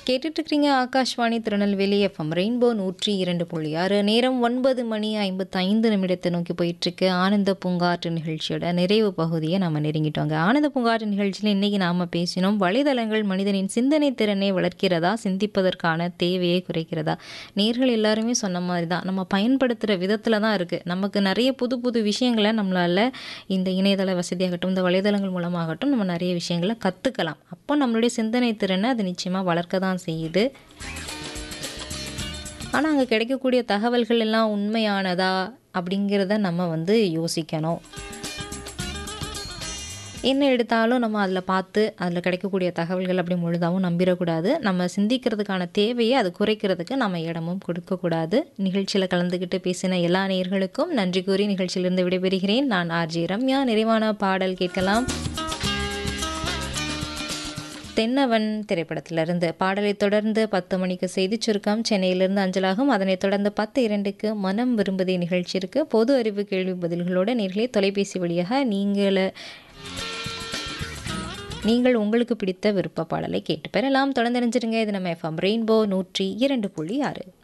கேட்டுட்டு இருக்கிறீங்க Akashvani Tirunelveli FM rainbow நூற்றி இரண்டு புள்ளி ஆறு நேரம் ஒன்பது மணி ஐம்பத்தைந்து நிமிடத்தை நோக்கி போயிட்டுருக்கு ஆனந்த பூங்காற்று நிகழ்ச்சியோட நிறைவு பகுதியை நம்ம நெருங்கிட்டோங்க ஆனந்த பூங்காற்று நிகழ்ச்சியில் இன்றைக்கி நாம் பேசினோம் வலைதளங்கள் மனிதனின் சிந்தனை திறனை வளர்க்கிறதா சிந்திப்பதற்கான தேவையை குறைக்கிறதா நேர்கள் எல்லாருமே சொன்ன மாதிரி தான் நம்ம பயன்படுத்துகிற விதத்தில் தான் இருக்குது நமக்கு நிறைய புது புது விஷயங்களை நம்மளால் இந்த இணையதள வசதியாகட்டும் இந்த வலைதளங்கள் மூலமாகட்டும் நம்ம நிறைய விஷயங்களை கற்றுக்கலாம் அப்போ நம்மளுடைய சிந்தனை திறனை அது நிச்சயமாக வளர்க்க தான் செய்யுது ஆனால் அங்கே கிடைக்கக்கூடிய தகவல்கள் எல்லாம் உண்மையானதா அப்படிங்கிறத நம்ம வந்து யோசிக்கணும் என்ன எடுத்தாலும் நம்ம அதில் பார்த்து அதில் கிடைக்கக்கூடிய தகவல்கள் அப்படி முழுதாகவும் நம்பிடக்கூடாது நம்ம சிந்திக்கிறதுக்கான தேவையை அது குறைக்கிறதுக்கு நம்ம இடமும் கொடுக்கக்கூடாது நிகழ்ச்சியில் கலந்துக்கிட்டு பேசின எல்லா நேயர்களுக்கும் நன்றி கூறி நிகழ்ச்சியிலிருந்து விடைபெறுகிறேன் நான் ஆர்ஜி ரம்யா நிறைவான பாடல் கேட்கலாம் தென்னவன் திரைப்படத்திலிருந்து பாடலை தொடர்ந்து பத்து மணிக்கு செய்திச் சுருக்கம் சென்னையிலிருந்து அஞ்சலாகும் அதனைத் தொடர்ந்து பத்து இரண்டுக்கு மனம் விரும்புதே நிகழ்ச்சி இருக்கு பொது அறிவு கேள்வி பதில்களோட நேர்களே தொலைபேசி வழியாக நீங்கள் நீங்கள் உங்களுக்கு பிடித்த விருப்ப பாடலை கேட்டு பெறலாம் தொடர்ந்து நினைச்சிருங்க இது நம்ம எஃப்எம் ரெயின்போ நூற்றி இரண்டு புள்ளி ஆறு